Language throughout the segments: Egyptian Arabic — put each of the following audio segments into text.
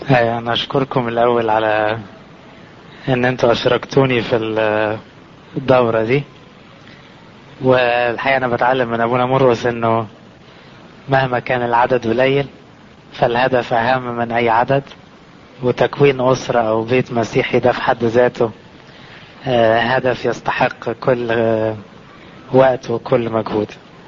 أنا أشكركم الأول على إن أنتوا أشركتوني في الدورة دي والحقيقة أنا بتعلم من أبونا مرقس إنه مهما كان العدد قليل فالهدف أهم من أي عدد وتكوين أسرة أو بيت مسيحي ده في حد ذاته هدف يستحق كل وقت وكل مجهود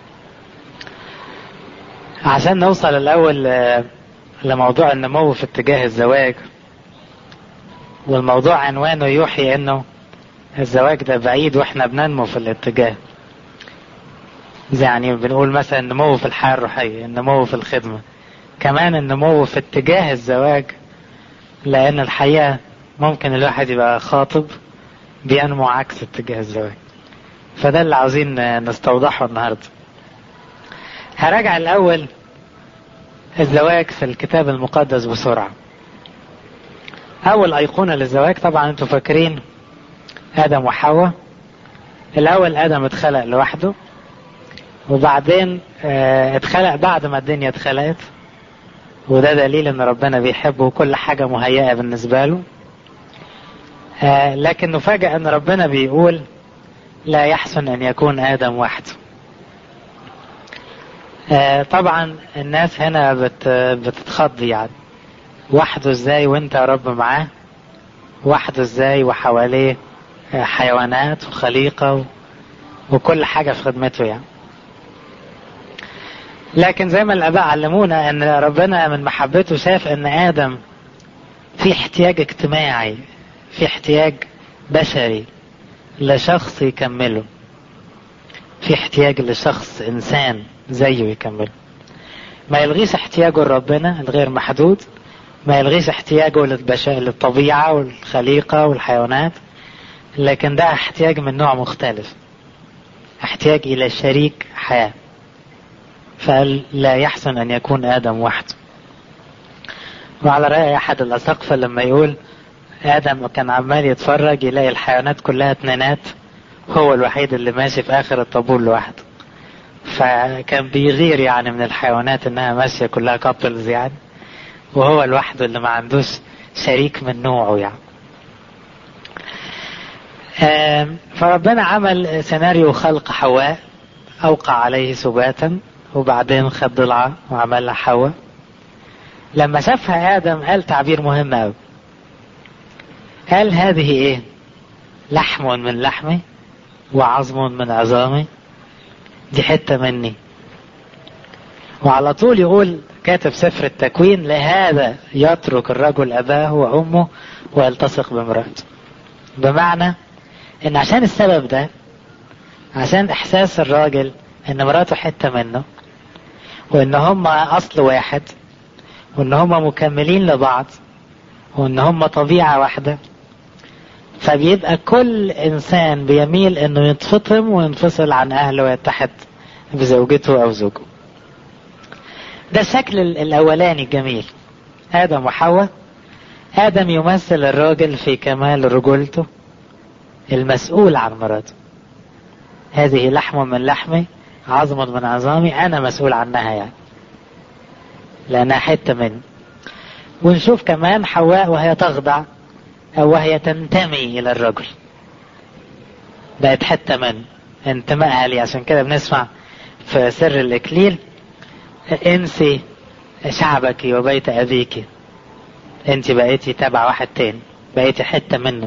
عشان نوصل الأول لموضوع النمو في اتجاه الزواج والموضوع عنوانه يوحي انه الزواج ده بعيد واحنا بننمو في الاتجاه يعني بنقول مثلا النمو في الحياة الروحية النمو في الخدمة كمان النمو في اتجاه الزواج لأن الحقيقة ممكن الواحد يبقى خاطب بينمو عكس اتجاه الزواج فده اللي عاوزين نستوضحه النهاردة هراجع الأول الزواج في الكتاب المقدس بسرعة أول أيقونة للزواج طبعا أنتوا فاكرين آدم وحواء الأول آدم اتخلق لوحده وبعدين اه اتخلق بعد ما الدنيا اتخلقت وده دليل ان ربنا بيحبه وكل حاجة مهيئة بالنسبة له اه لكن نفاجأ ان ربنا بيقول لا يحسن ان يكون آدم وحده اه طبعا الناس هنا بت بتتخض يعني وحده ازاي وانت يا رب معاه وحده ازاي وحواليه حيوانات وخليقة وكل حاجة في خدمته يعني لكن زي ما الآباء علمونا أن ربنا من محبته شاف أن آدم في احتياج اجتماعي في احتياج بشري لشخص يكمله في احتياج لشخص إنسان زيه يكمله ما يلغيش احتياجه لربنا الغير محدود ما يلغيش احتياجه للبشر للطبيعة والخليقة والحيوانات لكن ده احتياج من نوع مختلف احتياج إلى شريك حياة فقال لا يحسن أن يكون آدم وحده وعلى رأي أحد الأساقفة لما يقول آدم كان عمال يتفرج يلاقي الحيوانات كلها اتنينات هو الوحيد اللي ماشي في آخر الطابور لوحده فكان بيغير يعني من الحيوانات انها ماشية كلها كابلز يعني وهو لوحده اللي ما عندوش شريك من نوعه يعني فربنا عمل سيناريو خلق حواء أوقع عليه سباتا وبعدين خد ضلعة وعملها حواء لما شافها آدم قال تعبير مهم أوي قال هذه إيه لحم من لحمي وعظم من عظامي دي حتة مني وعلى طول يقول كاتب سفر التكوين لهذا يترك الرجل أباه وأمه ويلتصق بامرأته بمعنى ان عشان السبب ده عشان احساس الراجل ان مراته حتة منه وان هما اصل واحد وان هما مكملين لبعض وان هما طبيعة واحدة فبيبقى كل انسان بيميل انه يتفطم وينفصل عن اهله ويتحد بزوجته او زوجه ده الشكل الاولاني الجميل ادم وحواء ادم يمثل الراجل في كمال رجولته المسؤول عن مراته هذه لحم من لحمي عظم من عظامي انا مسؤول عنها يعني لانها حتة مني ونشوف كمان حواء وهي تخضع او وهي تنتمي الى الرجل بقت حتة من انتمائها لي عشان كده بنسمع في سر الاكليل انسي شعبك وبيت ابيك انت بقيتي تبع واحد تاني بقيتي حتة منه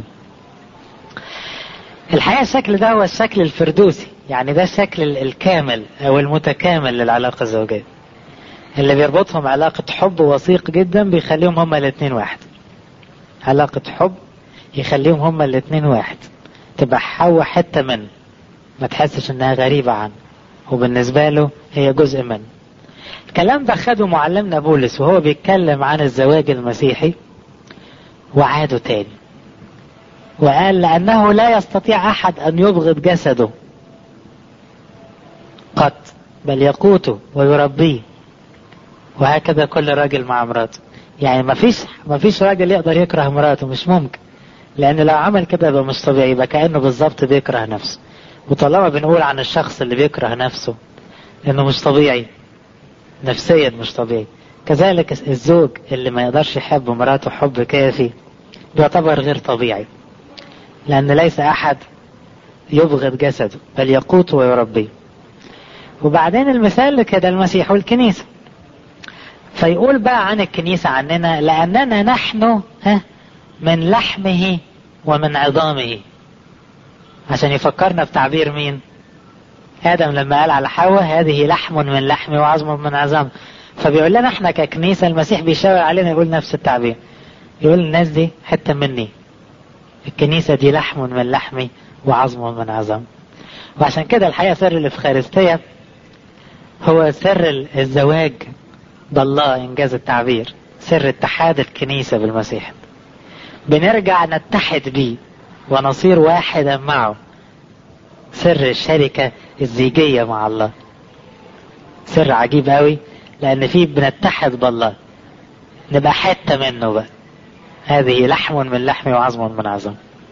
الحقيقة الشكل ده هو الشكل الفردوسي يعني ده الشكل الكامل او المتكامل للعلاقة الزوجية اللي بيربطهم علاقة حب وثيق جدا بيخليهم هما الاتنين واحد علاقة حب يخليهم هما الاتنين واحد تبقى حواء حتة منه ما تحسش انها غريبة عنه وبالنسبة له هي جزء منه الكلام ده خده معلمنا بولس وهو بيتكلم عن الزواج المسيحي وعاده تاني وقال لأنه لا يستطيع أحد أن يبغض جسده قط بل يقوته ويربيه وهكذا كل راجل مع مراته يعني ما فيش ما فيش راجل يقدر يكره مراته مش ممكن لأن لو عمل كده يبقى مش طبيعي يبقى كأنه بالظبط بيكره نفسه وطالما بنقول عن الشخص اللي بيكره نفسه إنه مش طبيعي نفسيا مش طبيعي كذلك الزوج اللي ما يقدرش يحب مراته حب كافي بيعتبر غير طبيعي لأن ليس أحد يبغض جسده بل يقوته ويربيه وبعدين المثال كده المسيح والكنيسة فيقول بقى عن الكنيسة عننا لأننا نحن من لحمه ومن عظامه عشان يفكرنا بتعبير مين آدم لما قال على حواء هذه لحم من لحمي وعظم من عظام فبيقول لنا احنا ككنيسة المسيح بيشاور علينا يقول نفس التعبير يقول الناس دي حتة مني الكنيسة دي لحم من لحمي وعظم من عظام وعشان كده الحقيقة سر الإفخارستية هو سر الزواج بالله إنجاز التعبير سر اتحاد الكنيسة بالمسيح بنرجع نتحد بيه ونصير واحدا معه سر الشركة الزيجية مع الله سر عجيب قوي لأن فيه بنتحد بالله نبقى حتة منه بقى هذه لحم من لحمي وعظم من عظم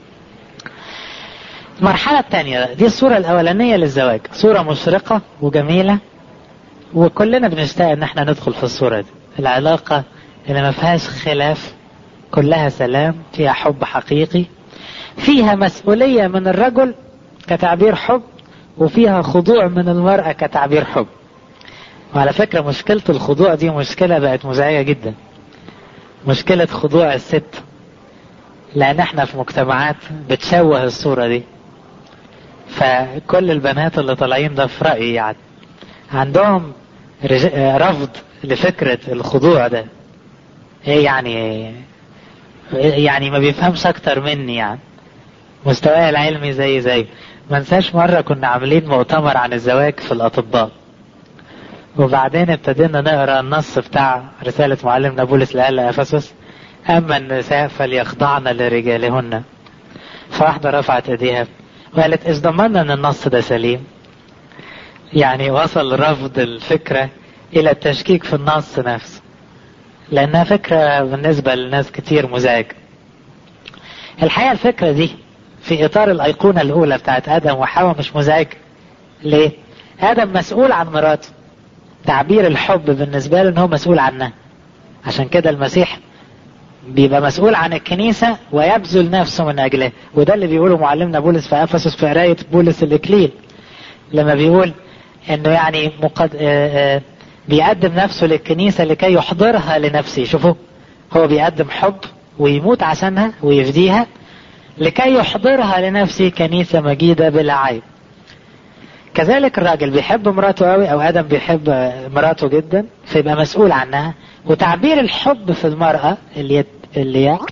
المرحلة الثانية دي الصورة الأولانية للزواج صورة مشرقة وجميلة وكلنا بنشتاق ان احنا ندخل في الصورة دي العلاقة اللي ما فيهاش خلاف كلها سلام فيها حب حقيقي فيها مسؤولية من الرجل كتعبير حب وفيها خضوع من المرأة كتعبير حب وعلى فكرة مشكلة الخضوع دي مشكلة بقت مزعجة جدا مشكلة خضوع الست لأن احنا في مجتمعات بتشوه الصورة دي فكل البنات اللي طالعين ده في رأيي يعني عندهم رفض لفكرة الخضوع ده ايه يعني يعني ما بيفهمش اكتر مني يعني مستواي العلمي زي زي ما انساش مرة كنا عاملين مؤتمر عن الزواج في الأطباء وبعدين ابتدينا نقرا النص بتاع رسالة معلمنا بولس لأهل أفسس أما النساء فليخضعن لرجالهن فواحدة رفعت ايديها وقالت ايش ضمننا ان النص ده سليم يعني وصل رفض الفكرة إلى التشكيك في النص نفسه لأنها فكرة بالنسبة لناس كتير مزعجة الحقيقة الفكرة دي في إطار الأيقونة الأولى بتاعت آدم وحواء مش مزعجة ليه؟ آدم مسؤول عن مراته تعبير الحب بالنسبة له إن هو مسؤول عنها عشان كده المسيح بيبقى مسؤول عن الكنيسة ويبذل نفسه من أجلها وده اللي بيقوله معلمنا بولس في أفسس في قراية بولس الإكليل لما بيقول انه يعني مقد... آآ آآ بيقدم نفسه للكنيسة لكي يحضرها لنفسه شوفوا هو بيقدم حب ويموت عشانها ويفديها لكي يحضرها لنفسه كنيسة مجيدة بلا عيب كذلك الراجل بيحب مراته قوي او ادم بيحب مراته جدا فيبقى مسؤول عنها وتعبير الحب في المرأة اللي يت... اللي ي...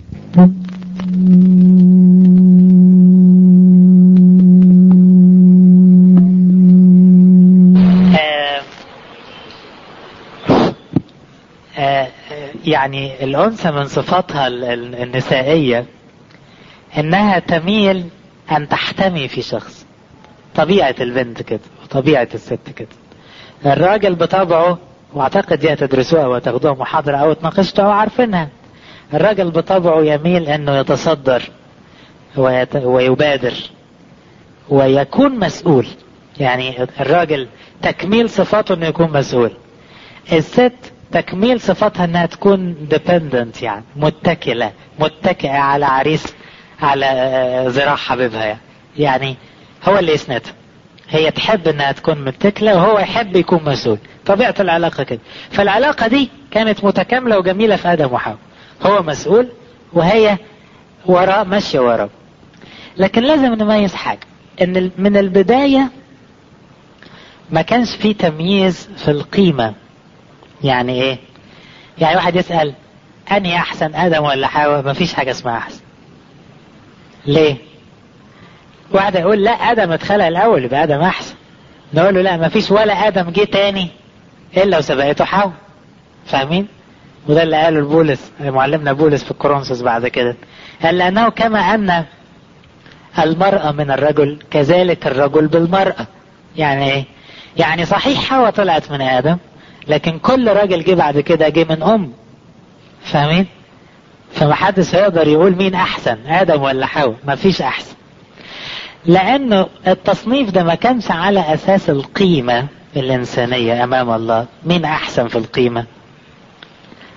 يعني الأنثى من صفاتها النسائية إنها تميل أن تحتمي في شخص طبيعة البنت كده وطبيعة الست كده الراجل بطبعه واعتقد دي هتدرسوها وتاخدوها محاضرة أو تناقشتوا أو عارفينها الراجل بطبعه يميل أنه يتصدر ويت... ويبادر ويكون مسؤول يعني الراجل تكميل صفاته انه يكون مسؤول الست تكميل صفاتها انها تكون ديبندنت يعني متكلة متكئة على عريس على ذراع حبيبها يعني. يعني هو اللي يسندها هي تحب انها تكون متكلة وهو يحب يكون مسؤول طبيعة العلاقة كده فالعلاقة دي كانت متكاملة وجميلة في آدم وحواء هو مسؤول وهي وراء ماشية وراء لكن لازم نميز حاجة ان من البداية ما كانش في تمييز في القيمة يعني ايه يعني واحد يسأل انهي احسن ادم ولا حواء ما فيش حاجة اسمها احسن ليه واحد يقول لا ادم اتخلق الاول يبقى ادم احسن نقول له لا ما فيش ولا ادم جه تاني الا وسبقته حواء فاهمين وده اللي قاله بولس معلمنا بولس في الكورنثوس بعد كده قال لانه كما ان المرأة من الرجل كذلك الرجل بالمرأة يعني ايه يعني صحيح حواء طلعت من ادم لكن كل راجل جه بعد كده جه من ام فاهمين فمحدش هيقدر يقول مين احسن ادم ولا حواء مفيش احسن لانه التصنيف ده ما كانش على اساس القيمة الانسانية امام الله مين احسن في القيمة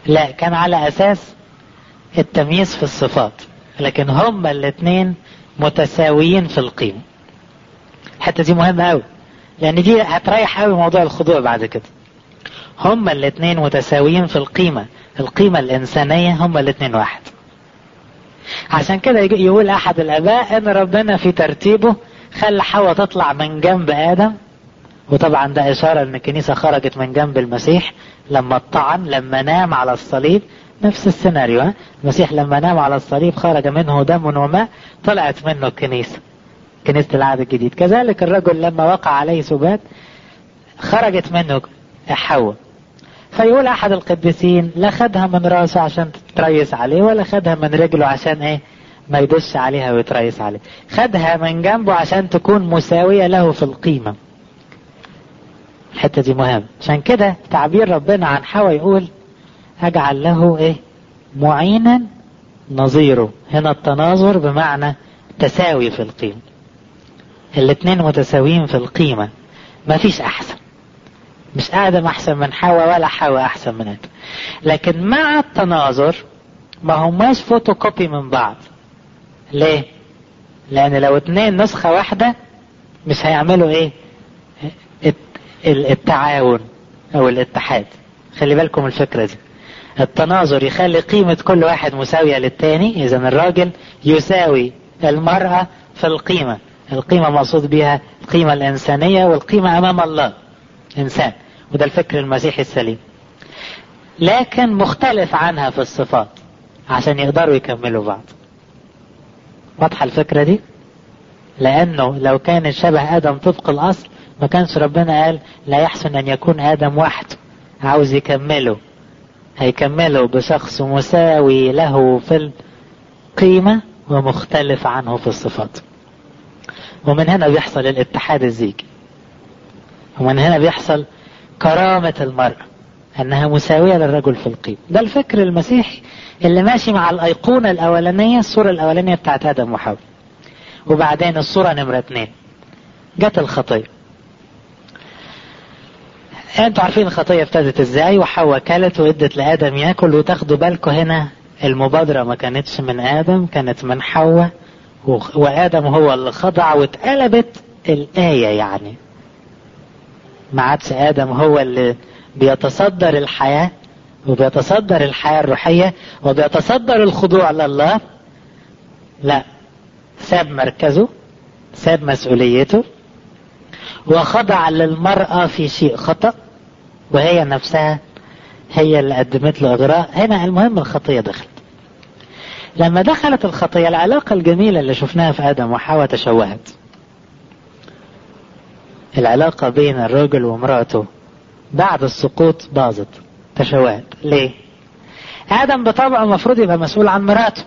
لا كان على اساس التمييز في الصفات لكن هما الاثنين متساويين في القيمة الحتة دي مهمة قوي لان دي هتريح قوي موضوع الخضوع بعد كده هما الاثنين متساويين في القيمة القيمة الإنسانية هما الاثنين واحد عشان كده يقول أحد الآباء إن ربنا في ترتيبه خلى حواء تطلع من جنب آدم وطبعا ده إشارة إن الكنيسة خرجت من جنب المسيح لما اتطعن لما نام على الصليب نفس السيناريو ها المسيح لما نام على الصليب خرج منه دم وماء طلعت منه الكنيسة كنيسة العهد الجديد كذلك الرجل لما وقع عليه سبات خرجت منه حواء فيقول احد القديسين لا خدها من راسه عشان تتريس عليه ولا خدها من رجله عشان ايه ما يدش عليها ويتريس عليه خدها من جنبه عشان تكون مساوية له في القيمة الحتة دي مهم عشان كده تعبير ربنا عن حواء يقول اجعل له ايه معينا نظيره هنا التناظر بمعنى تساوي في القيمة الاتنين متساويين في القيمة ما فيش احسن مش ادم احسن من حواء ولا حواء احسن من ادم لكن مع التناظر ما هماش فوتوكوبي من بعض ليه لان لو اتنين نسخة واحدة مش هيعملوا ايه التعاون او الاتحاد خلي بالكم الفكرة دي التناظر يخلي قيمة كل واحد مساوية للتاني اذا الراجل يساوي المرأة في القيمة القيمة مقصود بها القيمة الإنسانية والقيمة أمام الله إنسان وده الفكر المسيحي السليم لكن مختلف عنها في الصفات عشان يقدروا يكملوا بعض واضحة الفكرة دي لأنه لو كان شبه آدم طبق الأصل ما كانش ربنا قال لا يحسن أن يكون آدم وحده عاوز يكمله هيكمله بشخص مساوي له في القيمة ومختلف عنه في الصفات ومن هنا بيحصل الاتحاد الزيجي ومن هنا بيحصل كرامة المرأة أنها مساوية للرجل في القيمة ده الفكر المسيحي اللي ماشي مع الأيقونة الأولانية الصورة الأولانية بتاعت آدم وحواء وبعدين الصورة نمرة اتنين جت الخطية انتوا عارفين الخطية ابتدت ازاي وحواء كلت وادت لآدم ياكل وتاخدوا بالكم هنا المبادرة ما كانتش من آدم كانت من حواء وآدم هو اللي خضع واتقلبت الآية يعني ما عادش آدم هو اللي بيتصدر الحياة وبيتصدر الحياة الروحية وبيتصدر الخضوع لله لا ساب مركزه ساب مسؤوليته وخضع للمرأة في شيء خطأ وهي نفسها هي اللي قدمت له إغراء هنا المهم الخطية دخلت لما دخلت الخطية العلاقة الجميلة اللي شفناها في آدم وحواء تشوهت العلاقة بين الرجل ومراته بعد السقوط باظت تشوهت ليه آدم بطبعه المفروض يبقى مسؤول عن مراته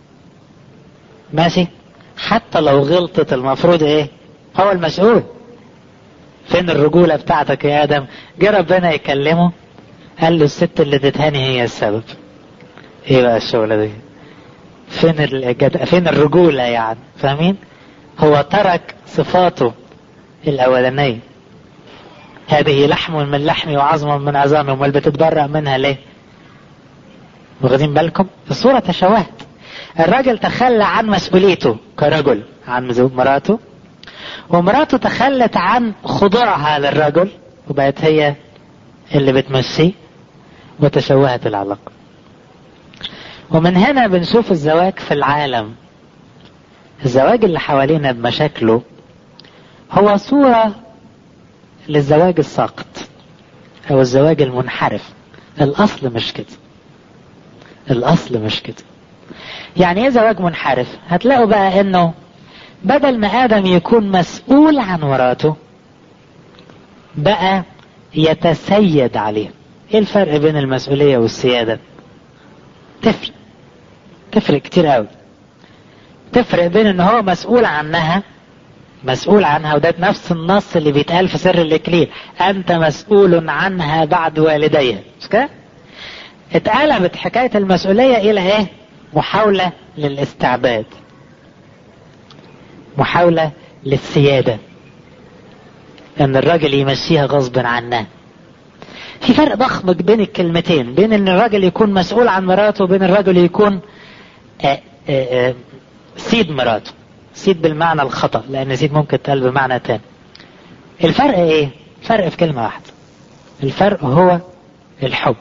ماشي حتى لو غلطت المفروض ايه هو المسؤول فين الرجولة بتاعتك يا آدم جه ربنا يكلمه قال له الست اللي تتهاني هي السبب ايه بقى الشغلة دي فين الجد... فين الرجولة يعني فاهمين هو ترك صفاته الأولانية هذه لحم من لحمي وعظم من عظامي امال بتتبرأ منها ليه واخدين بالكم الصورة تشوهت الراجل تخلى عن مسؤوليته كرجل عن مراته ومراته تخلت عن خضوعها للرجل وبقت هي اللي بتمشيه وتشوهت العلاقة ومن هنا بنشوف الزواج في العالم الزواج اللي حوالينا بمشاكله هو صورة للزواج الساقط او الزواج المنحرف الاصل مش كده الاصل مش كده يعني ايه زواج منحرف هتلاقوا بقى انه بدل ما ادم يكون مسؤول عن مراته بقى يتسيد عليه ايه الفرق بين المسؤولية والسيادة تفرق تفرق كتير قوي تفرق بين ان هو مسؤول عنها مسؤول عنها وده نفس النص اللي بيتقال في سر الاكليل انت مسؤول عنها بعد والديها مش كده اتقلبت حكاية المسؤولية الى ايه محاولة للاستعباد محاولة للسيادة ان الراجل يمشيها غصب عنها في فرق ضخم بين الكلمتين بين ان الراجل يكون مسؤول عن مراته وبين الراجل يكون آآ آآ سيد مراته سيد بالمعنى الخطأ لان سيد ممكن تقال بمعنى تاني الفرق ايه الفرق في كلمة واحدة الفرق هو الحب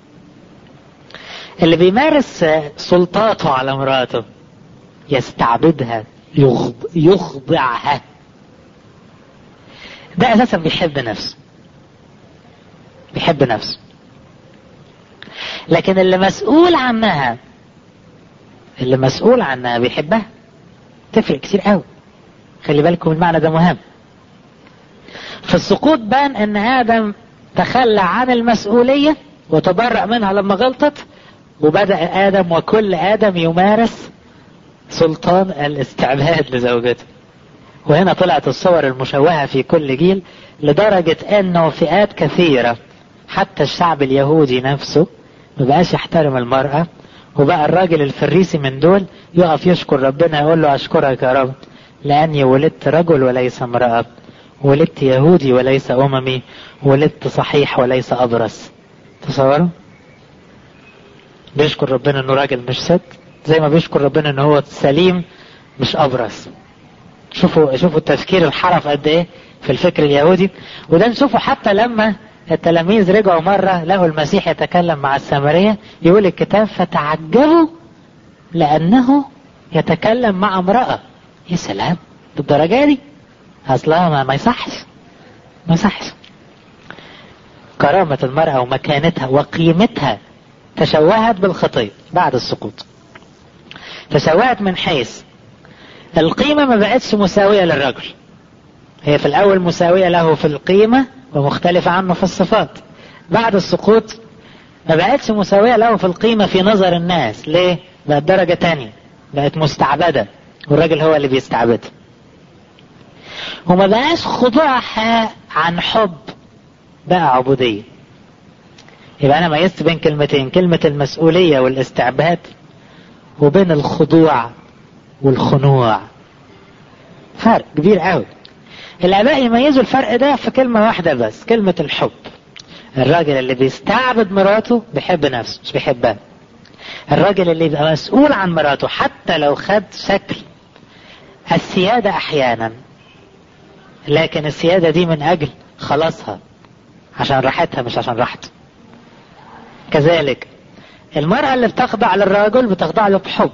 اللي بيمارس سلطاته على مراته يستعبدها يخضعها ده اساسا بيحب نفسه بيحب نفسه لكن اللي مسؤول عنها اللي مسؤول عنها بيحبها تفرق كتير قوي خلي بالكم المعنى ده مهم في السقوط بان ان ادم تخلى عن المسؤولية وتبرأ منها لما غلطت وبدأ ادم وكل ادم يمارس سلطان الاستعباد لزوجته وهنا طلعت الصور المشوهة في كل جيل لدرجة انه فئات كثيرة حتى الشعب اليهودي نفسه ما بقاش يحترم المرأة وبقى الراجل الفريسي من دول يقف يشكر ربنا يقول له اشكرك يا رب لاني ولدت رجل وليس امرأة ولدت يهودي وليس اممي ولدت صحيح وليس ابرص تصوروا بيشكر ربنا انه راجل مش ست زي ما بيشكر ربنا ان هو سليم مش ابرص شوفوا شوفوا التفكير الحرف قد ايه في الفكر اليهودي وده نشوفه حتى لما التلاميذ رجعوا مرة لقوا المسيح يتكلم مع السامرية يقول الكتاب فتعجبوا لأنه يتكلم مع امرأة يا سلام بالدرجة دي أصلها ما, ما يصحش ما يصحش كرامة المرأة ومكانتها وقيمتها تشوهت بالخطية بعد السقوط تشوهت من حيث القيمة ما بقتش مساوية للرجل هي في الأول مساوية له في القيمة ومختلفة عنه في الصفات بعد السقوط ما بقتش مساوية له في القيمة في نظر الناس ليه؟ بقت درجة تانية بقت مستعبدة والراجل هو اللي بيستعبدها وما بقاش خضوعها عن حب بقى عبودية يبقى أنا ميزت بين كلمتين كلمة المسؤولية والاستعباد وبين الخضوع والخنوع فرق كبير قوي الآباء يميزوا الفرق ده في كلمة واحدة بس كلمة الحب الراجل اللي بيستعبد مراته بيحب نفسه مش بيحبها الراجل اللي يبقى مسؤول عن مراته حتى لو خد شكل السيادة أحيانا لكن السيادة دي من أجل خلاصها عشان راحتها مش عشان راحته كذلك المرأة اللي بتخضع للرجل بتخضع له بحب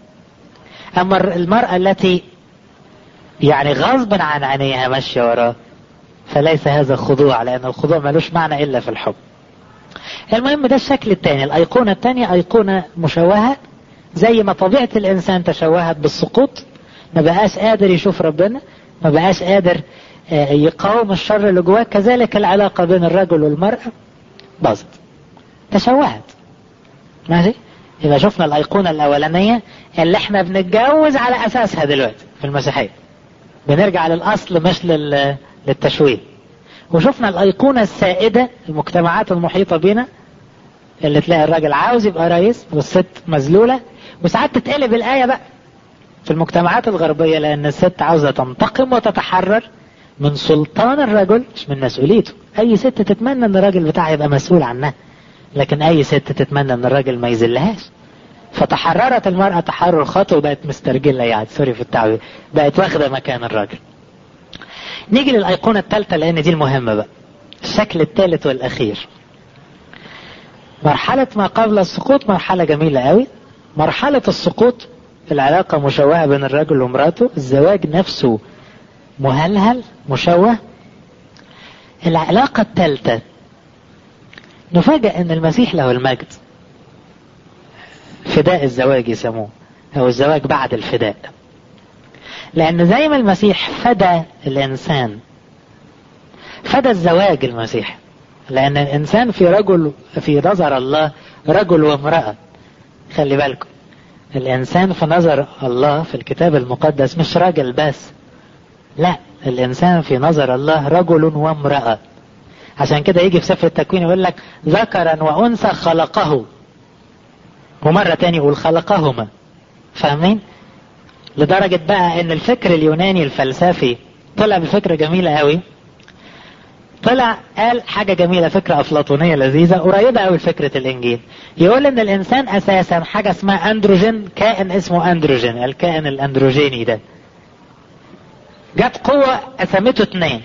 أما المرأة التي يعني غصبا عن عينيها ماشية وراه فليس هذا خضوع لأن الخضوع ملوش معنى إلا في الحب المهم ده الشكل الثاني الأيقونة الثانية أيقونة مشوهة زي ما طبيعة الإنسان تشوهت بالسقوط ما بقاش قادر يشوف ربنا ما بقاش قادر يقاوم الشر اللي جواه كذلك العلاقة بين الرجل والمرأة باظت تشوهت ماشي يبقى شفنا الأيقونة الأولانية اللي احنا بنتجوز على أساسها دلوقتي في المسيحية بنرجع للأصل مش لل... للتشويه وشفنا الأيقونة السائدة المجتمعات المحيطة بينا اللي تلاقي الراجل عاوز يبقى رئيس والست مذلولة وساعات تتقلب الآية بقى في المجتمعات الغربية لأن الست عاوزة تنتقم وتتحرر من سلطان الرجل مش من مسؤوليته أي ست تتمنى أن الراجل بتاعها يبقى مسؤول عنها لكن أي ست تتمنى أن الراجل ما يذلهاش فتحررت المرأة تحرر خاطئ وبقت مسترجلة يعني سوري في التعبير بقت واخدة مكان الراجل نيجي للأيقونة الثالثة لأن دي المهمة بقى الشكل الثالث والأخير مرحلة ما قبل السقوط مرحلة جميلة قوي مرحلة السقوط العلاقة مشوهة بين الرجل ومراته الزواج نفسه مهلهل مشوه العلاقة الثالثة نفاجأ ان المسيح له المجد فداء الزواج يسموه او الزواج بعد الفداء لان زي ما المسيح فدى الانسان فدى الزواج المسيح لان الانسان في رجل في نظر الله رجل وامرأة خلي بالكم الانسان في نظر الله في الكتاب المقدس مش راجل بس لا الانسان في نظر الله رجل وامرأة عشان كده يجي في سفر التكوين يقول لك ذكرا وانثى خلقه ومرة تاني يقول خلقهما فاهمين لدرجة بقى ان الفكر اليوناني الفلسفي طلع بفكرة جميلة قوي طلع قال حاجة جميلة فكرة أفلاطونية لذيذة قريبة أوي لفكرة الإنجيل يقول إن الإنسان أساسا حاجة اسمها أندروجين كائن اسمه أندروجين الكائن الأندروجيني ده جت قوة قسمته اتنين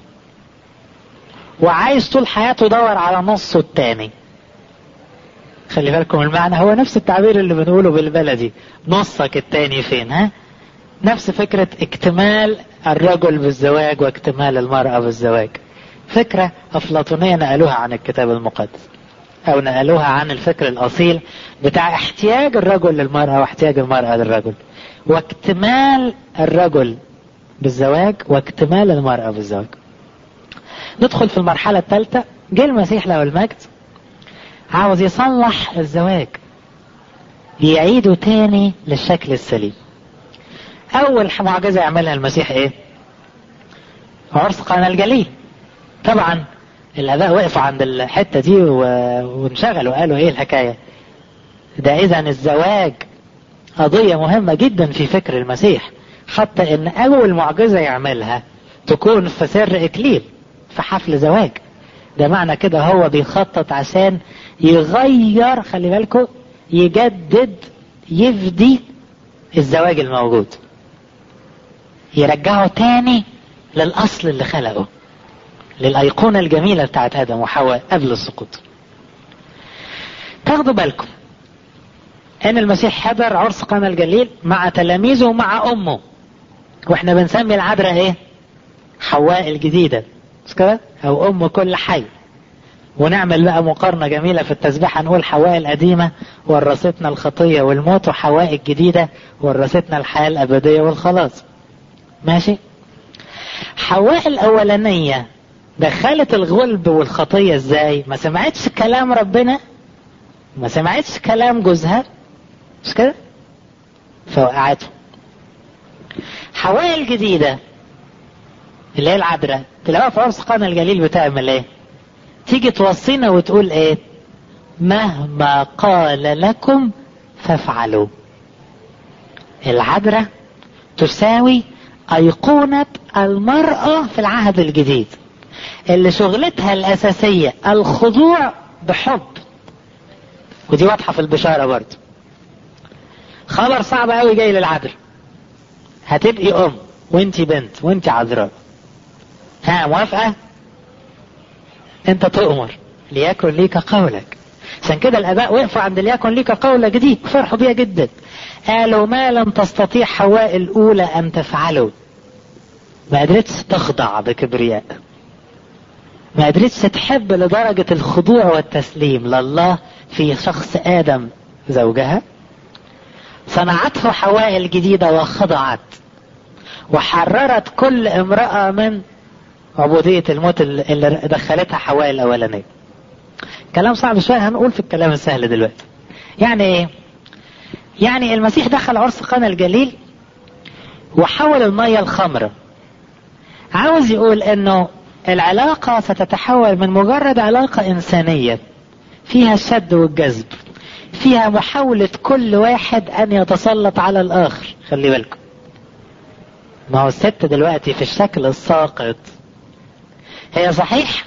وعايز طول حياته يدور على نصه التاني خلي بالكم المعنى هو نفس التعبير اللي بنقوله بالبلدي نصك التاني فين ها نفس فكرة اكتمال الرجل بالزواج واكتمال المرأة بالزواج فكرة أفلاطونية نقلوها عن الكتاب المقدس أو نقلوها عن الفكر الأصيل بتاع احتياج الرجل للمرأة واحتياج المرأة للرجل واكتمال الرجل بالزواج واكتمال المرأة بالزواج ندخل في المرحلة الثالثة جه المسيح له المجد عاوز يصلح الزواج يعيده تاني للشكل السليم أول معجزة يعملها المسيح إيه؟ عرس قانا الجليل طبعا الآباء وقفوا عند الحتة دي وانشغلوا قالوا إيه الحكاية ده إذا الزواج قضية مهمة جدا في فكر المسيح حتى إن أول معجزة يعملها تكون في سر إكليل في حفل زواج ده معنى كده هو بيخطط عشان يغير خلي بالكم يجدد يفدي الزواج الموجود يرجعه تاني للأصل اللي خلقه للأيقونة الجميلة بتاعت آدم وحواء قبل السقوط تاخدوا بالكم ان المسيح حضر عرس قنا الجليل مع تلاميذه ومع امه واحنا بنسمي العذراء ايه حواء الجديدة مش كده او ام كل حي ونعمل بقى مقارنة جميلة في التسبيح هنقول حواء القديمة ورثتنا الخطية والموت وحواء الجديدة ورثتنا الحياة الأبدية والخلاص ماشي حواء الأولانية دخلت الغلب والخطية ازاي ما سمعتش كلام ربنا ما سمعتش كلام جوزها مش كده فوقعته حواء الجديدة اللي هي العذراء تلاقوها في عرس قانا الجليل بتعمل ايه تيجي توصينا وتقول ايه مهما قال لكم فافعلوا العذراء تساوي أيقونة المرأة في العهد الجديد اللي شغلتها الأساسية الخضوع بحب ودي واضحة في البشارة برضه خبر صعب قوي جاي للعذراء هتبقي أم وانتي بنت وانتي عذراء ها موافقة انت تؤمر ليكن ليك قولك عشان كده الاباء وقفوا عند ليكن ليك قولك دي فرحوا بيها جدا قالوا ما لم تستطيع حواء الاولى ان تفعله ما قدرتش تخضع بكبرياء ما قدرتش تحب لدرجة الخضوع والتسليم لله في شخص آدم زوجها صنعته حواء الجديدة وخضعت وحررت كل امرأة من عبودية الموت اللي دخلتها حواء الأولانية كلام صعب شوية هنقول في الكلام السهل دلوقتي يعني ايه يعني المسيح دخل عرس قنا الجليل وحول المية الخمرة عاوز يقول انه العلاقة ستتحول من مجرد علاقة انسانية فيها الشد والجذب فيها محاولة كل واحد ان يتسلط على الاخر خلي بالكم ما هو الست دلوقتي في الشكل الساقط هي صحيح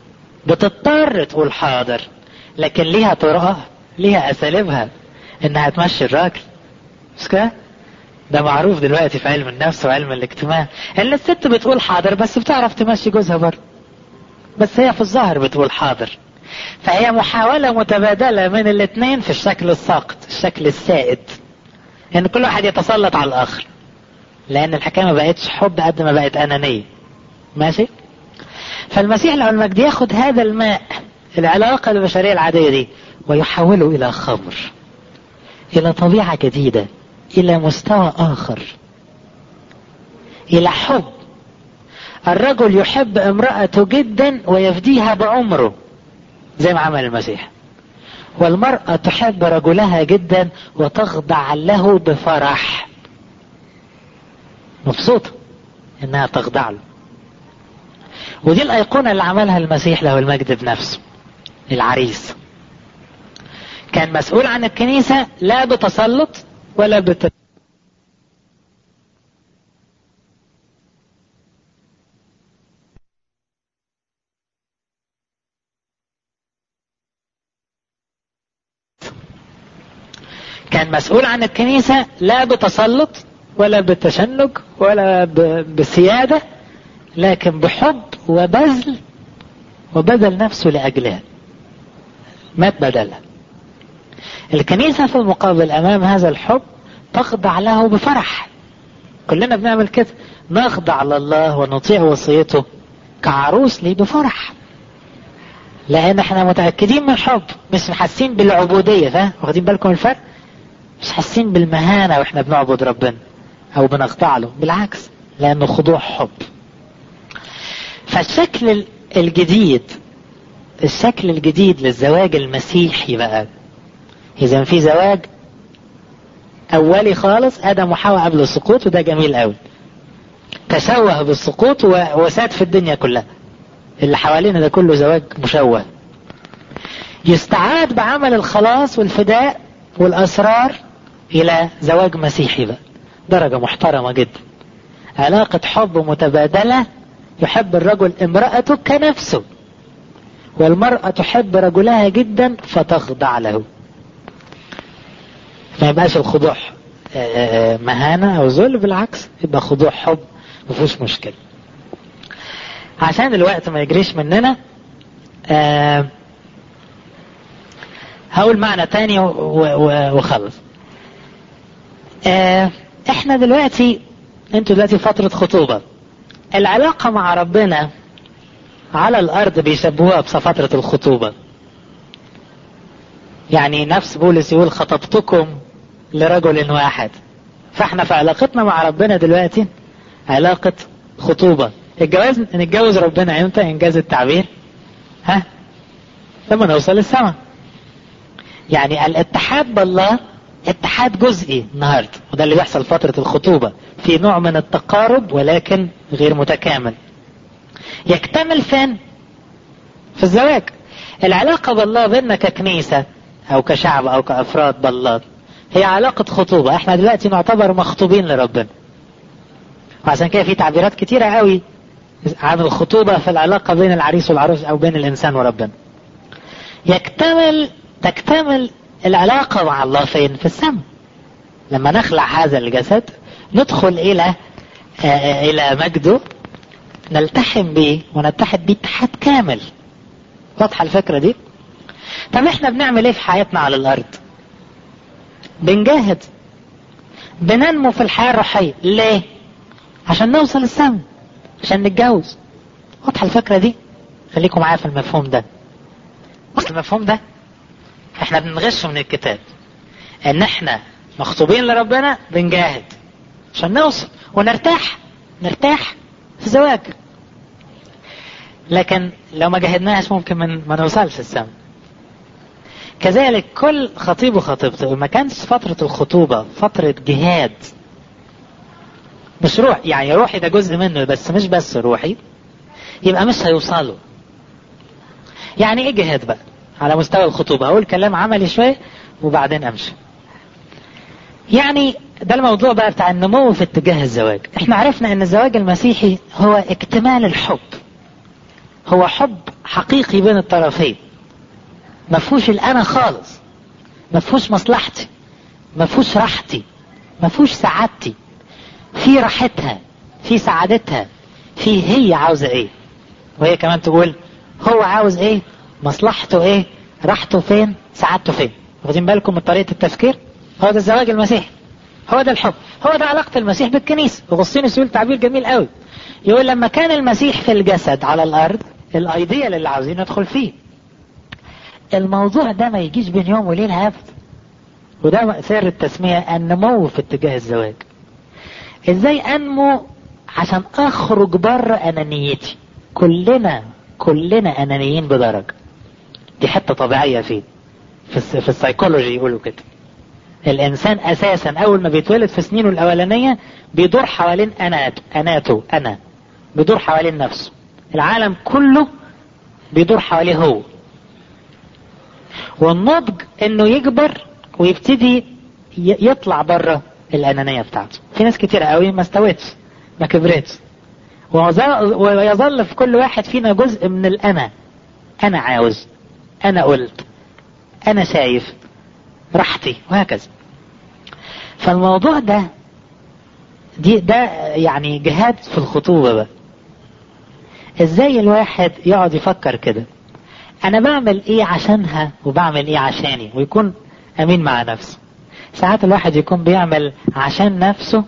بتضطر تقول حاضر لكن ليها طرقها ليها اساليبها انها تمشي الراجل مش كده ده معروف دلوقتي في علم النفس وعلم الاجتماع ان الست بتقول حاضر بس بتعرف تمشي جوزها برضه بس هي في الظاهر بتقول حاضر فهي محاولة متبادلة من الاثنين في الشكل الساقط الشكل السائد ان يعني كل واحد يتسلط على الاخر لان الحكاية ما بقتش حب قد ما بقت انانية ماشي فالمسيح لو المجد ياخد هذا الماء العلاقة البشرية العادية دي ويحوله الى خمر الى طبيعة جديدة الى مستوى اخر الى حب الرجل يحب امرأته جدا ويفديها بعمره زي ما عمل المسيح والمرأة تحب رجلها جدا وتخضع له بفرح مبسوطة انها تخضع له ودي الايقونة اللي عملها المسيح له المجد بنفسه العريس كان مسؤول عن الكنيسة لا بتسلط ولا بت... كان مسؤول عن الكنيسة لا بتسلط ولا بالتشنج ولا بسيادة لكن بحب وبذل وبذل نفسه لأجلها مات بدلها الكنيسة في المقابل أمام هذا الحب تخضع له بفرح كلنا بنعمل كده نخضع لله ونطيع وصيته كعروس ليه بفرح لأن احنا متأكدين من الحب مش حاسين بالعبودية فاهم واخدين بالكم الفرق مش حاسين بالمهانة واحنا بنعبد ربنا أو بنخضع له بالعكس لأنه خضوع حب فالشكل الجديد الشكل الجديد للزواج المسيحي بقى إذا في زواج أولي خالص آدم وحواء قبل السقوط وده جميل قوي تشوه بالسقوط وساد في الدنيا كلها اللي حوالينا ده كله زواج مشوه يستعاد بعمل الخلاص والفداء والأسرار إلى زواج مسيحي بقى درجة محترمة جدا علاقة حب متبادلة يحب الرجل امرأته كنفسه والمرأة تحب رجلها جدا فتخضع له ما يبقاش الخضوع مهانة أو ذل بالعكس يبقى خضوع حب مفيهوش مشكلة عشان الوقت ما يجريش مننا آه هقول معنى تاني وخلص آه احنا دلوقتي انتوا دلوقتي فترة خطوبة العلاقة مع ربنا على الارض بيشبهوها بفترة الخطوبة يعني نفس بولس يقول خطبتكم لرجل واحد فاحنا في علاقتنا مع ربنا دلوقتي علاقة خطوبة الجواز نتجوز ربنا امتى انجاز التعبير ها لما نوصل للسماء يعني الاتحاد بالله اتحاد جزئي النهارده وده اللي بيحصل فترة الخطوبة في نوع من التقارب ولكن غير متكامل يكتمل فين في الزواج العلاقة بالله بيننا ككنيسة او كشعب او كافراد بالله هي علاقة خطوبة احنا دلوقتي نعتبر مخطوبين لربنا وعشان كده في تعبيرات كتيرة قوي عن الخطوبة في العلاقة بين العريس والعروس او بين الانسان وربنا يكتمل تكتمل العلاقة مع الله فين في السماء لما نخلع هذا الجسد ندخل الى آه الى مجده نلتحم به ونتحد به اتحاد كامل واضحة الفكرة دي طب احنا بنعمل ايه في حياتنا على الارض بنجاهد بننمو في الحياة الروحية ليه عشان نوصل السما عشان نتجوز واضحة الفكرة دي خليكم معايا في المفهوم ده اصل المفهوم ده احنا بنغشه من الكتاب ان احنا مخطوبين لربنا بنجاهد عشان نوصل ونرتاح نرتاح في الزواج لكن لو ما جاهدناش ممكن من ما نوصلش السما كذلك كل خطيب وخطيبته ما كانش فترة الخطوبة فترة جهاد مش روح يعني روحي ده جزء منه بس مش بس روحي يبقى مش هيوصلوا يعني ايه جهاد بقى على مستوى الخطوبة هقول كلام عملي شوية وبعدين امشي يعني ده الموضوع بقى بتاع النمو في اتجاه الزواج احنا عرفنا ان الزواج المسيحي هو اكتمال الحب هو حب حقيقي بين الطرفين ما فيهوش الانا خالص ما فيهوش مصلحتي ما فيهوش راحتي ما فيهوش سعادتي في راحتها في سعادتها في هي عاوزه ايه وهي كمان تقول هو عاوز ايه مصلحته ايه راحته فين سعادته فين واخدين بالكم من طريقه التفكير هو ده الزواج المسيحي هو ده الحب هو ده علاقة المسيح بالكنيسة أغسطينوس يقول تعبير جميل قوي يقول لما كان المسيح في الجسد على الأرض الأيديال اللي عاوزين ندخل فيه الموضوع ده ما يجيش بين يوم وليلة أبدا وده سر التسمية النمو في اتجاه الزواج ازاي انمو عشان اخرج بره انانيتي كلنا كلنا انانيين بدرجة دي حتة طبيعية فيه في, في السيكولوجي يقولوا كده الانسان اساسا اول ما بيتولد في سنينه الاولانية بيدور حوالين اناته اناته انا بيدور حوالين نفسه العالم كله بيدور حواليه هو والنضج انه يكبر ويبتدي يطلع بره الانانية بتاعته في ناس كتير قوي ما استوتش ما كبرتش ويظل في كل واحد فينا جزء من الانا انا عاوز انا قلت انا شايف راحتي وهكذا فالموضوع ده دي ده يعني جهاد في الخطوبة بقى ازاي الواحد يقعد يفكر كده انا بعمل ايه عشانها وبعمل ايه عشاني ويكون امين مع نفسه ساعات الواحد يكون بيعمل عشان نفسه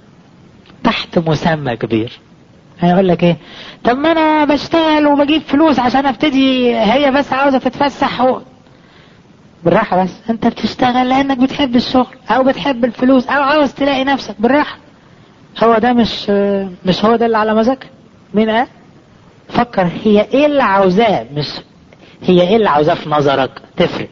تحت مسمى كبير هيقول لك ايه طب ما انا بشتغل وبجيب فلوس عشان ابتدي هي بس عاوزه تتفسح و... بالراحة بس انت بتشتغل لانك بتحب الشغل او بتحب الفلوس او عاوز تلاقي نفسك بالراحة هو ده مش مش هو ده اللي على مزاجك مين قال فكر هي ايه اللي عاوزاه مش هي ايه اللي عاوزاه في نظرك تفرق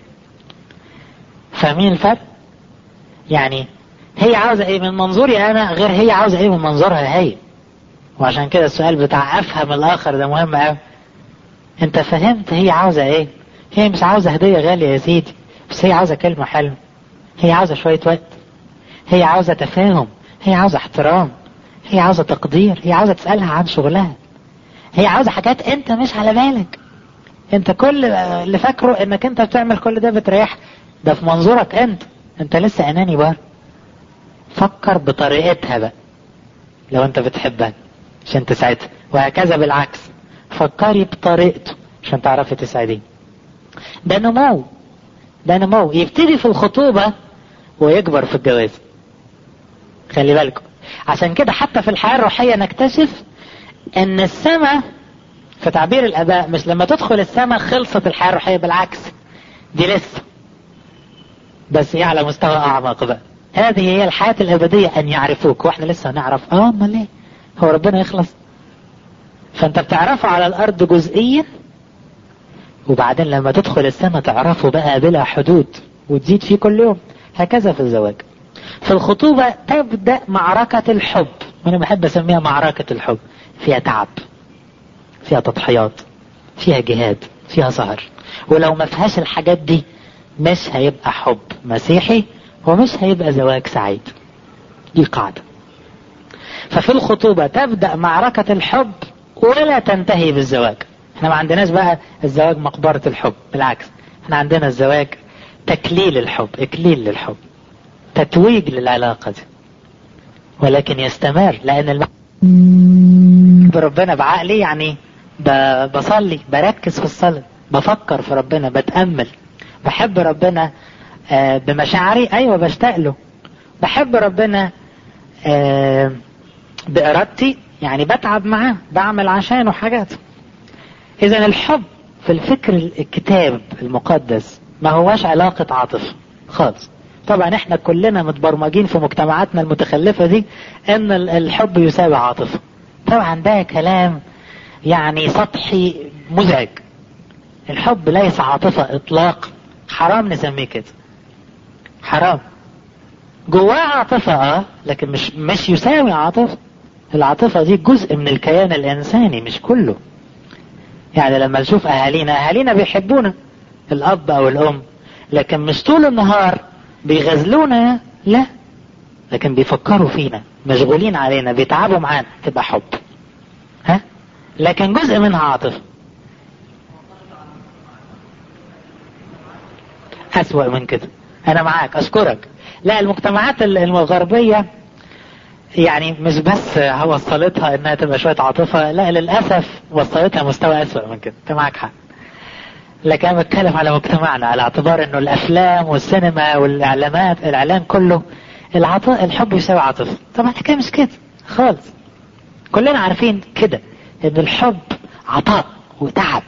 فاهمين الفرق يعني هي عاوزة ايه من منظوري انا غير هي عاوزة ايه من منظورها هي وعشان كده السؤال بتاع افهم الاخر ده مهم قوي انت فهمت هي عاوزة ايه هي مش عاوزة هدية غالية يا سيدي بس هي عاوزة كلمة حلوة هي عاوزة شوية وقت هي عاوزة تفاهم هي عاوزة احترام هي عاوزة تقدير هي عاوزة تسألها عن شغلها هي عاوزة حاجات انت مش على بالك انت كل اللي فاكره انك انت بتعمل كل ده بتريح ده في منظورك انت انت لسه اناني بار فكر بطريقتها بقى لو انت بتحبها عشان تساعدها وهكذا بالعكس فكري بطريقته عشان تعرفي تساعديه ده نمو ده نمو يبتدي في الخطوبة ويكبر في الجواز خلي بالكم عشان كده حتى في الحياة الروحية نكتشف ان السماء في تعبير الاباء مش لما تدخل السماء خلصت الحياة الروحية بالعكس دي لسه بس هي على مستوى اعمق بقى هذه هي الحياة الابدية ان يعرفوك واحنا لسه هنعرف اه امال ايه هو ربنا يخلص فانت بتعرفه على الارض جزئيا وبعدين لما تدخل السماء تعرفه بقى بلا حدود وتزيد فيه كل يوم هكذا في الزواج في الخطوبة تبدأ معركة الحب وانا بحب اسميها معركة الحب فيها تعب فيها تضحيات فيها جهاد فيها سهر ولو ما فيهاش الحاجات دي مش هيبقى حب مسيحي ومش هيبقى زواج سعيد دي قاعدة ففي الخطوبة تبدأ معركة الحب ولا تنتهي بالزواج احنا ما عندناش بقى الزواج مقبرة الحب بالعكس احنا عندنا الزواج تكليل الحب اكليل للحب تتويج للعلاقة دي ولكن يستمر لان الم... بربنا بعقلي يعني ب... بصلي بركز في الصلاة بفكر في ربنا بتأمل بحب ربنا آه بمشاعري ايوه بشتاق له بحب ربنا آه بإرادتي يعني بتعب معاه بعمل عشانه حاجات إذا الحب في الفكر الكتاب المقدس ما هواش علاقة عاطفة خالص طبعا احنا كلنا متبرمجين في مجتمعاتنا المتخلفة دي ان الحب يساوي عاطفة طبعا ده كلام يعني سطحي مزعج الحب ليس عاطفة اطلاق حرام نسميه كده حرام جواه عاطفة اه لكن مش مش يساوي عاطفة العاطفة دي جزء من الكيان الانساني مش كله يعني لما نشوف اهالينا اهالينا بيحبونا الاب او الام لكن مش طول النهار بيغزلونا لا لكن بيفكروا فينا مشغولين علينا بيتعبوا معانا تبقى حب ها لكن جزء منها عاطفة أسوأ من كده أنا معاك أشكرك لا المجتمعات الغربية يعني مش بس وصلتها انها تبقى شوية عاطفة لا للأسف وصلتها مستوى أسوأ من كده انت معاك حق لكن انا بتكلم على مجتمعنا على اعتبار انه الافلام والسينما والاعلانات الاعلام كله العطاء الحب يساوي عاطفة طبعا الحكاية مش كده خالص كلنا عارفين كده ان الحب عطاء وتعب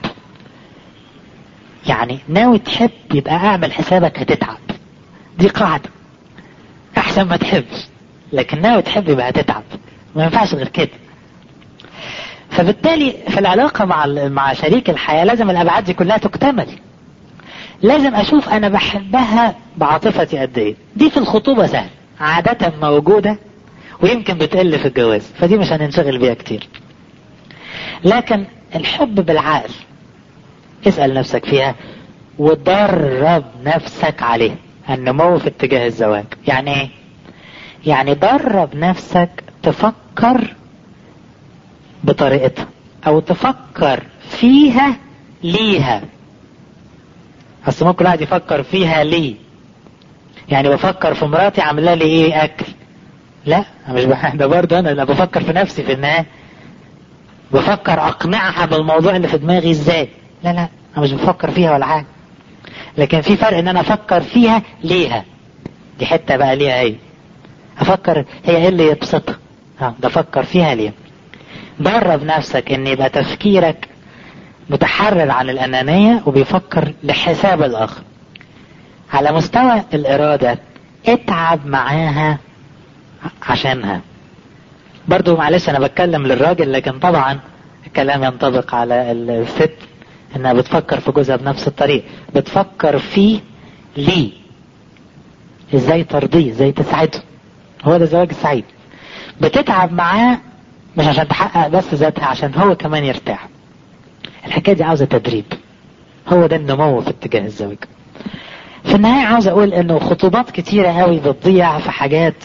يعني ناوي تحب يبقى اعمل حسابك هتتعب دي قاعدة احسن ما تحبش لكن ناوي تحب يبقى هتتعب ما ينفعش غير كده فبالتالي في العلاقة مع مع شريك الحياة لازم الأبعاد دي كلها تكتمل لازم أشوف أنا بحبها بعاطفتي قد إيه دي في الخطوبة سهل عادة موجودة ويمكن بتقل في الجواز فدي مش هننشغل بيها كتير لكن الحب بالعقل اسأل نفسك فيها ودرب نفسك عليه النمو في اتجاه الزواج يعني ايه يعني درب نفسك تفكر بطريقتها او تفكر فيها ليها اصل ممكن واحد يفكر فيها ليه يعني بفكر في مراتي عامله لي ايه اكل لا مش بح... ده برضه انا لا بفكر في نفسي في النهايه بفكر اقنعها بالموضوع اللي في دماغي ازاي لا لا انا مش بفكر فيها ولا حاجه لكن في فرق ان انا افكر فيها ليها دي حته بقى ليها ايه افكر هي ايه اللي يبسطها اه ده افكر فيها ليه درب نفسك ان يبقى تفكيرك متحرر عن الانانيه وبيفكر لحساب الاخر على مستوى الاراده اتعب معاها عشانها برضو معلش انا بتكلم للراجل لكن طبعا الكلام ينطبق على الست انها بتفكر في جوزها بنفس الطريقه بتفكر فيه ليه ازاي ترضيه ازاي تسعده هو ده الزواج السعيد بتتعب معاه مش عشان تحقق بس ذاتها عشان هو كمان يرتاح الحكايه دي عاوزه تدريب هو ده النمو في اتجاه الزواج في النهايه عاوز اقول انه خطوبات كتيره قوي بتضيع في حاجات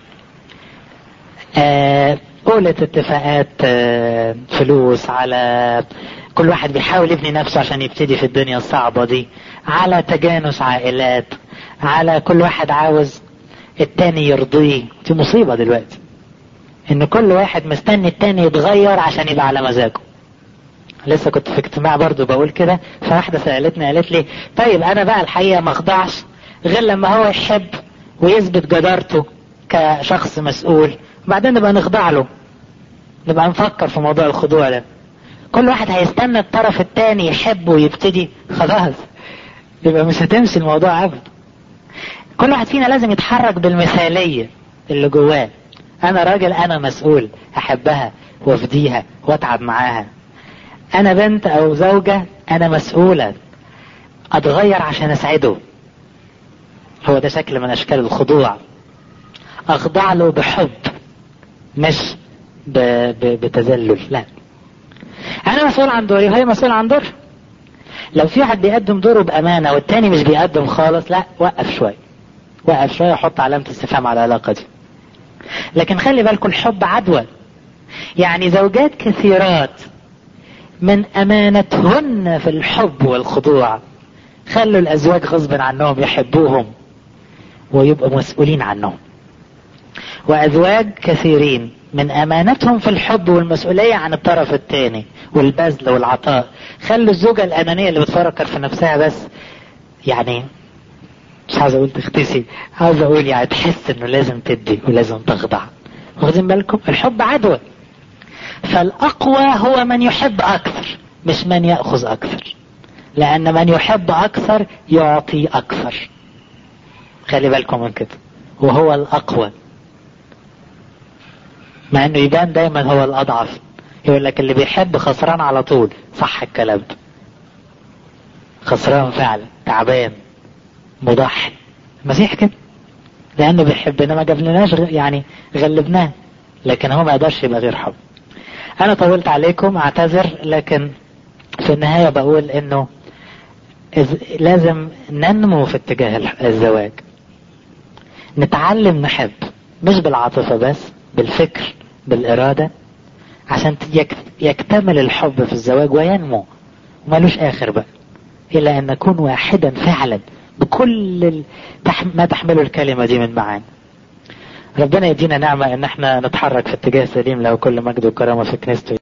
آه قولت اتفاقات آه فلوس على كل واحد بيحاول يبني نفسه عشان يبتدي في الدنيا الصعبة دي على تجانس عائلات على كل واحد عاوز التاني يرضيه دي مصيبة دلوقتي ان كل واحد مستني التاني يتغير عشان يبقى على مزاجه لسه كنت في اجتماع برضو بقول كده فواحدة سألتني قالت لي طيب انا بقى الحقيقة ما اخضعش غير لما هو يحب ويثبت جدارته كشخص مسؤول وبعدين نبقى نخضع له نبقى نفكر في موضوع الخضوع ده كل واحد هيستنى الطرف التاني يحب ويبتدي خلاص يبقى مش هتمشي الموضوع ابدا كل واحد فينا لازم يتحرك بالمثالية اللي جواه انا راجل انا مسؤول احبها وافديها واتعب معاها انا بنت او زوجة انا مسؤولة اتغير عشان اسعده هو ده شكل من اشكال الخضوع اخضع له بحب مش ب... ب... بتذلل لا انا مسؤول عن دوري وهي مسؤولة عن دور لو في واحد بيقدم دوره بامانة والتاني مش بيقدم خالص لا وقف شوية وقف شوية وحط علامة استفهام على العلاقة دي لكن خلي بالكم الحب عدوى يعني زوجات كثيرات من امانتهن في الحب والخضوع خلوا الازواج غصب عنهم يحبوهم ويبقوا مسؤولين عنهم وازواج كثيرين من امانتهم في الحب والمسؤوليه عن الطرف الثاني والبذل والعطاء خلوا الزوجه الانانيه اللي بتفكر في نفسها بس يعني مش عاوز اقول تختسي عاوز اقول يعني تحس انه لازم تدي ولازم تخضع واخدين بالكم الحب عدوى فالاقوى هو من يحب اكثر مش من ياخذ اكثر لان من يحب اكثر يعطي اكثر خلي بالكم من كده وهو الاقوى مع انه يبان دايما هو الاضعف يقول لك اللي بيحب خسران على طول صح الكلام ده خسران فعلا تعبان مضحي المسيح كده لانه بيحبنا ما جابلناش يعني غلبناه لكن هو ما يقدرش يبقى غير حب انا طولت عليكم اعتذر لكن في النهايه بقول انه لازم ننمو في اتجاه الزواج نتعلم نحب مش بالعاطفه بس بالفكر بالإرادة عشان يكتمل الحب في الزواج وينمو ومالوش آخر بقى إلى أن نكون واحدا فعلا بكل ما تحمله الكلمة دي من معاني ربنا يدينا نعمة ان احنا نتحرك في اتجاه سليم له كل مجد وكرامة في كنيسته